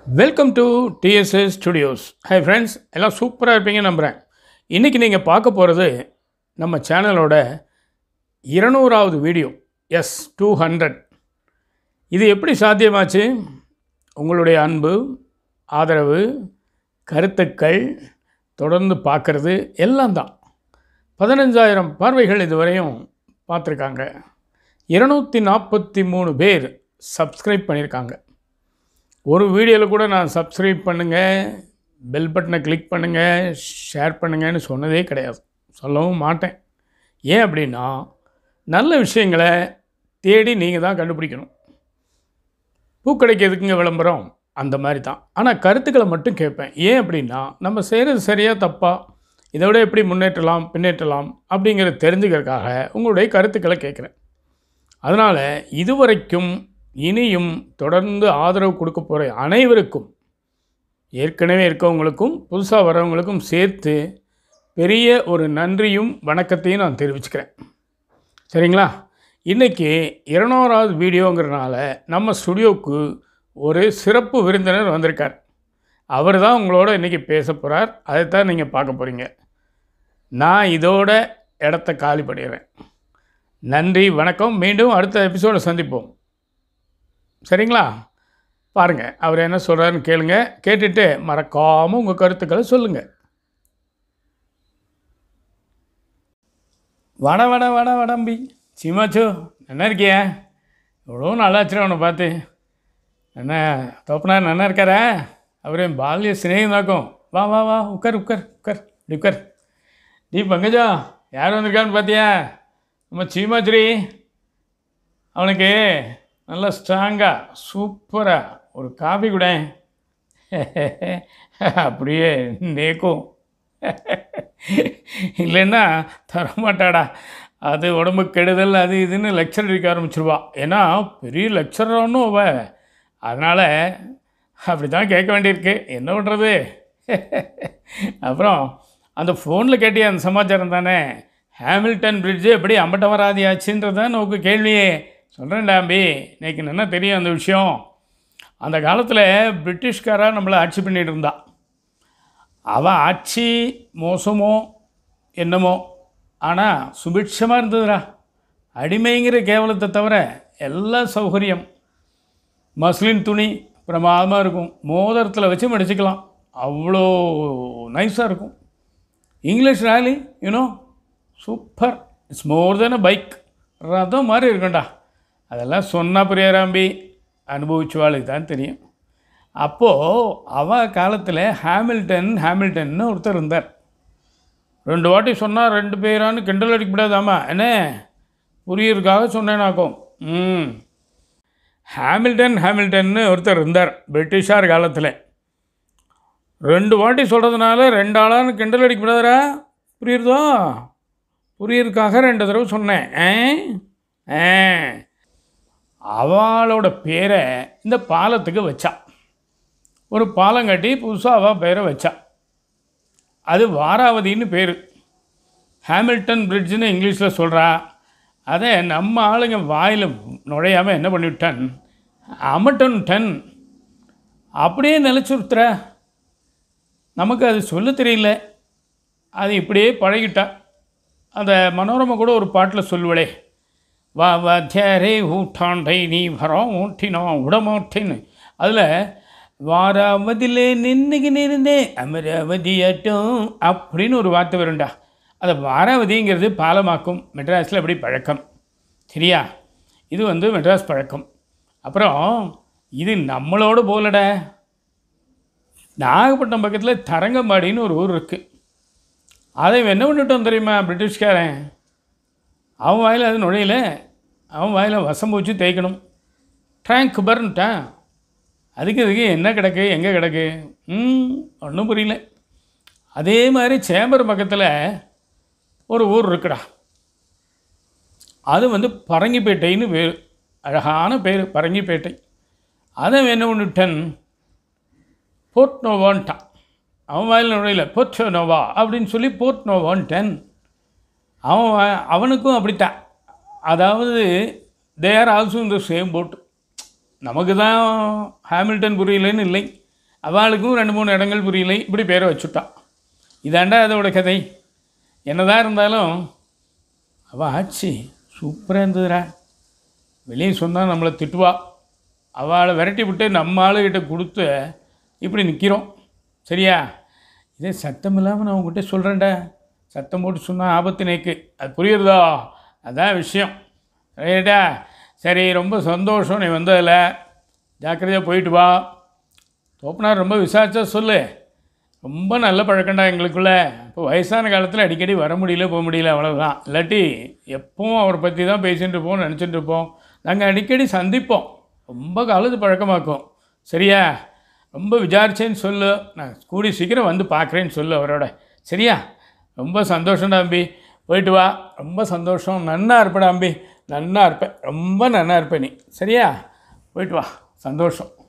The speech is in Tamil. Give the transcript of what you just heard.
welcome to TSS studios hi friends எல்லாம் சூப்பராக இருப்பீங்க நம்புகிறேன் இன்றைக்கி நீங்கள் பார்க்க போகிறது நம்ம சேனலோட இருநூறாவது வீடியோ எஸ் டூ ஹண்ட்ரட் இது எப்படி சாத்தியமாச்சு உங்களுடைய அன்பு ஆதரவு கருத்துக்கள் தொடர்ந்து பார்க்குறது எல்லாம் தான் பதினஞ்சாயிரம் பார்வைகள் இதுவரையும் பார்த்துருக்காங்க இருநூற்றி நாற்பத்தி மூணு பேர் சப்ஸ்கிரைப் பண்ணியிருக்காங்க ஒரு வீடியோவில் கூட நான் சப்ஸ்கிரைப் பண்ணுங்கள் பெல் பட்டனை கிளிக் பண்ணுங்கள் ஷேர் பண்ணுங்கன்னு சொன்னதே கிடையாது சொல்லவும் மாட்டேன் ஏன் அப்படின்னா நல்ல விஷயங்களை தேடி நீங்கள் தான் கண்டுபிடிக்கணும் பூக்கடைக்கு எதுக்குங்க விளம்பரம் அந்த மாதிரி தான் ஆனால் கருத்துக்களை மட்டும் கேட்பேன் ஏன் அப்படின்னா நம்ம செய்கிறது சரியாக தப்பா இதை விட எப்படி முன்னேற்றலாம் பின்னேற்றலாம் அப்படிங்கிறத தெரிஞ்சுக்கிறதுக்காக உங்களுடைய கருத்துக்களை கேட்குறேன் அதனால் இதுவரைக்கும் இனியும் தொடர்ந்து ஆதரவு கொடுக்க போகிற அனைவருக்கும் ஏற்கனவே இருக்கவங்களுக்கும் புதுசாக வரவங்களுக்கும் சேர்த்து பெரிய ஒரு நன்றியும் வணக்கத்தையும் நான் தெரிவிச்சுக்கிறேன் சரிங்களா இன்றைக்கி இருநூறாவது வீடியோங்கிறனால நம்ம ஸ்டுடியோவுக்கு ஒரு சிறப்பு விருந்தினர் வந்திருக்கார் அவர் தான் உங்களோட இன்றைக்கி பேச போகிறார் அதைத்தான் நீங்கள் பார்க்க போகிறீங்க நான் இதோட இடத்த காலி பண்ணிடுறேன் நன்றி வணக்கம் மீண்டும் அடுத்த எபிசோட சந்திப்போம் சரிங்களா பாருங்கள் அவர் என்ன சொல்கிறாருன்னு கேளுங்க கேட்டுட்டு மறக்காமல் உங்கள் கருத்துக்களை சொல்லுங்கள் வட வட வட வடம்பி சீமாச்சோ என்ன இருக்கியா எவ்வளோ நல்லாச்சு அவனை பார்த்து என்ன தோப்பனார் நல்லா இருக்காரா அவர் என் பால்ய சிநேகமாக்கும் வா வா வா உட்கார் உட்கார் உட்கார் இப்படி உட்கார் நீ பங்கஜா யார் வந்திருக்கான்னு பார்த்தியா நம்ம சீமாச்சிரி அவனுக்கு நல்லா ஸ்ட்ராங்காக சூப்பராக ஒரு காஃபி கூட அப்படியே நேக்கும் இல்லைன்னா தரமாட்டாடா அது உடம்பு கெடுதல் அது இதுன்னு லெக்சர் அடிக்க ஆரம்பிச்சிருவா ஏன்னா பெரிய லெக்சர் ஒன்றும் அவ அதனால் அப்படி தான் கேட்க வேண்டியிருக்கு என்ன பண்ணுறது அப்புறம் அந்த ஃபோனில் கேட்டிய அந்த சமாச்சாரம் தானே ஹேமில்டன் பிரிட்ஜு எப்படி அம்பட்டவராதி ஆச்சுன்றது தான் நோக்கு கேள்வியே சொல்கிறேன்டா அம்பி இன்னைக்கு என்ன தெரியும் அந்த விஷயம் அந்த காலத்தில் பிரிட்டிஷ்காரா நம்மளை ஆட்சி பண்ணிகிட்டு இருந்தா அவன் ஆட்சி மோசமோ என்னமோ ஆனால் சுபிட்சமாக இருந்ததுடா அடிமைங்கிற கேவலத்தை தவிர எல்லா சௌகரியம் மஸ்லின் துணி பிரமாதமாக இருக்கும் மோதிரத்தில் வச்சு மடிச்சுக்கலாம் அவ்வளோ நைஸாக இருக்கும் English Raleigh you know super it's more than a bike ரதம் மாதிரி இருக்கும்டா அதெல்லாம் சொன்னால் புரியாராம்பி அனுபவிச்சவாளுக்கு தான் தெரியும் அப்போது அவ காலத்தில் ஹேமில்டன் ஹேமில்டன்னு ஒருத்தர் இருந்தார் ரெண்டு வாட்டி சொன்னால் ரெண்டு பேரான்னு கிண்டல் அடிக்கப்படாதாமா என்ன புரியறதுக்காக சொன்னேனாக்கும் ம் ஹேமில்டன் ஹேமில்டன்னு ஒருத்தர் இருந்தார் பிரிட்டிஷார் காலத்தில் ரெண்டு வாட்டி சொல்கிறதுனால ரெண்டு ஆளான்னு கிண்டல் அடிக்கப்படாதரா புரியுறதோ புரியறதுக்காக ரெண்டு தடவை சொன்னேன் ஆ ஆ அவளோட பேரை இந்த பாலத்துக்கு வச்சா ஒரு பாலம் கட்டி புதுசாக அவள் பேரை வச்சா அது வாராவதின்னு பேர் ஹேமில்டன் பிரிட்ஜுன்னு இங்கிலீஷில் சொல்கிறா அதை நம்ம ஆளுங்க வாயில் நுழையாமல் என்ன பண்ணிவிட்டான் அமட்டன் டன் அப்படியே நிலச்சுருத்துற நமக்கு அது சொல்ல தெரியல அது இப்படியே பழகிட்டா அந்த மனோரமா கூட ஒரு பாட்டில் சொல்லுவளே வா வாத்தியாரே ஊட்டாண்டை நீ வரோம் ஊட்டினோம் விடமாட்டேன்னு அதில் வாராவதிலே நின்றுக்கு நின்றே அமராவதியாட்டும் அப்படின்னு ஒரு வார்த்தை வரும்டா அதை வாராவதிங்கிறது பாலமாக்கும் மெட்ராஸில் அப்படி பழக்கம் சரியா இது வந்து மெட்ராஸ் பழக்கம் அப்புறம் இது நம்மளோட போலட நாகப்பட்டினம் பக்கத்தில் தரங்கம்பாடின்னு ஒரு ஊர் இருக்குது அதை இவன் என்ன பண்ணிட்டோம் தெரியுமா பிரிட்டிஷ்காரன் அவன் வாயில் அது நுழையில அவன் வாயில் வசம் வச்சு தேய்க்கணும் ட்ராங்க் பர்ன்ட்டான் அதுக்கு இதுக்கு என்ன கிடக்கு எங்கே கிடக்கு ம் ஒன்றும் புரியல அதே மாதிரி சேம்பர் பக்கத்தில் ஒரு ஊர் இருக்குடா அது வந்து பரங்கிப்பேட்டைன்னு பேர் அழகான பேர் பரங்கிப்பேட்டை அதை என்ன பண்ணிட்டன் போர்ட் நோவான்ட்டான் அவன் வாயில் நுழையில போர்ட் நோவா அப்படின்னு சொல்லி போர்ட் நோவான்டன் அவன் வா- அவனுக்கும் அப்படித்தான் அதாவது தே ஆர் ஆல்சோ இந்த சேம் போட் நமக்கு தான் ஹாமில்டன் புரியலன்னு இல்லை அவளுக்கும் ரெண்டு மூணு இடங்கள் புரியலை இப்படி பேரை வச்சுட்டான் இதாண்டா அதோட கதை என்னதான் இருந்தாலும் அவள் ஆச்சு சூப்பராக இருந்ததுடா வெளியே சொன்னால் நம்மளை திட்டுவா அவளை விரட்டி விட்டு நம்ம ஆளுகிட்ட கொடுத்து இப்படி நிற்கிறோம் சரியா இதே சத்தம் இல்லாமல் நான் உங்ககிட்ட சொல்கிறேன்டா சத்தம் போட்டு சொன்னால் ஆபத்து நேக்கு அது புரியுறதா அதான் விஷயம் ரைட்டா சரி ரொம்ப சந்தோஷம் நீ வந்ததில் ஜாக்கிரதையாக போயிட்டு வா தோப்பனார் ரொம்ப விசாரிச்சா சொல்லு ரொம்ப நல்ல பழக்கம்டா எங்களுக்குள்ள இப்போ வயசான காலத்தில் அடிக்கடி வர முடியல போக முடியல அவ்வளவுதான் இல்லாட்டி எப்பவும் அவரை பற்றி தான் பேசிட்டு இருப்போம் நினச்சிட்டு இருப்போம் நாங்கள் அடிக்கடி சந்திப்போம் ரொம்ப காலத்து பழக்கமாக்கும் சரியா ரொம்ப விசாரிச்சேன்னு சொல்லு நான் கூடி சீக்கிரம் வந்து பார்க்குறேன்னு சொல்லு அவரோட சரியா ரொம்ப சந்தோஷம்டா அம்பி போயிட்டு வா ரொம்ப சந்தோஷம் நன்னா இருப்படா அம்பி நன்னா இருப்பேன் ரொம்ப நன்னா இருப்பேன் நீ சரியா போயிட்டு வா சந்தோஷம்